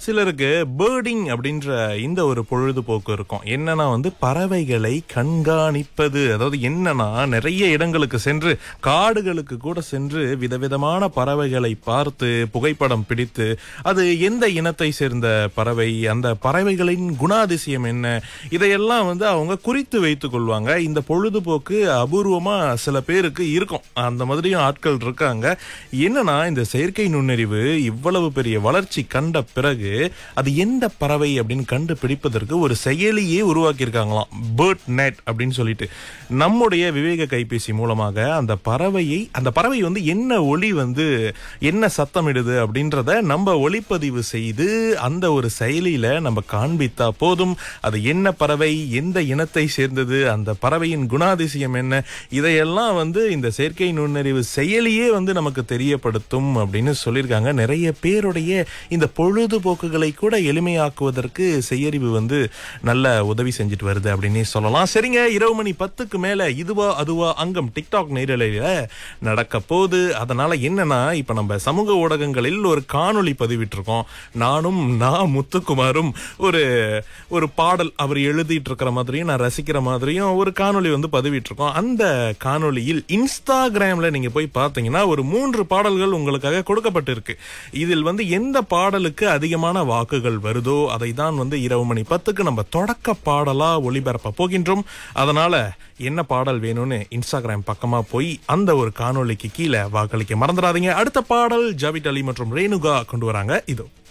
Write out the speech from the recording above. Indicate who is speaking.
Speaker 1: சிலருக்கு பேர்டிங் அப்படின்ற இந்த ஒரு பொழுதுபோக்கு இருக்கும் என்னன்னா வந்து பறவைகளை கண்காணிப்பது அதாவது என்னன்னா நிறைய இடங்களுக்கு சென்று காடுகளுக்கு கூட சென்று விதவிதமான பறவைகளை பார்த்து புகைப்படம் பிடித்து அது எந்த இனத்தை சேர்ந்த பறவை அந்த பறவைகளின் குணாதிசயம் என்ன இதையெல்லாம் வந்து அவங்க குறித்து வைத்துக் கொள்வாங்க இந்த பொழுதுபோக்கு அபூர்வமா சில பேருக்கு இருக்கும் அந்த மாதிரியும் ஆட்கள் இருக்காங்க என்னன்னா இந்த செயற்கை நுண்ணறிவு இவ்வளவு பெரிய வளர்ச்சி கண்ட பிறகு அது எந்த பறவை அப்படின்னு கண்டுபிடிப்பதற்கு ஒரு செயலியே உருவாக்கி இருக்காங்களாம் பேர்ட் நெட் அப்படின்னு சொல்லிட்டு நம்முடைய விவேக கைபேசி மூலமாக அந்த பறவையை அந்த பறவை வந்து என்ன ஒளி வந்து என்ன சத்தமிடுது அப்படின்றத நம்ம ஒளிப்பதிவு செய்து அந்த ஒரு செயலியில நம்ம காண்பித்தா போதும் அது என்ன பறவை எந்த இனத்தை சேர்ந்தது அந்த பறவையின் குணாதிசயம் என்ன இதையெல்லாம் வந்து இந்த செயற்கை நுண்ணறிவு செயலியே வந்து நமக்கு தெரியப்படுத்தும் அப்படின்னு சொல்லியிருக்காங்க நிறைய பேருடைய இந்த பொழுதுபோக்குகளை கூட எளிமையாக்குவதற்கு செயறிவு வந்து நல்ல உதவி செஞ்சுட்டு வருது அப்படின்னே சொல்லலாம் சரிங்க இரவு மணி பத்துக்கு மேல இதுவா அதுவா அங்கம் டிக்டாக் நேரலையில நடக்க போகுது அதனால என்னன்னா இப்ப நம்ம சமூக ஊடகங்களில் ஒரு காணொளி பதிவிட்டிருக்கோம் நானும் நான் முத்துக்குமாரும் ஒரு ஒரு பாடல் அவர் எழுதிட்டு இருக்கிற மாதிரியும் நான் ரசிக்கிற மாதிரியும் ஒரு காணொளி வந்து பதிவிட்டிருக்கோம் அந்த காணொளியில் இன்ஸ்டாகிராம்ல நீங்க போய் பார்த்தீங்கன்னா ஒரு மூன்று பாடல்கள் உங்களுக்காக கொடுக்கப்பட்டிருக்கு இதில் வந்து எந்த பாடலுக்கு அதிகமான வாக்குகள் வருதோ அதை தான் வந்து இரவு மணி பத்துக்கு நம்ம தொடக்க பாடலா ஒளிபரப்ப போகின்றோம் அதனால என்ன பாடல் வேணும்னு இன்ஸ்டாகிராம் பக்கமா போய் அந்த ஒரு காணொளிக்கு கீழே வாக்களிக்க மறந்துடாதீங்க அடுத்த பாடல் ஜாவிட் அலி மற்றும் ரேணுகா கொண்டு வராங்க இதோ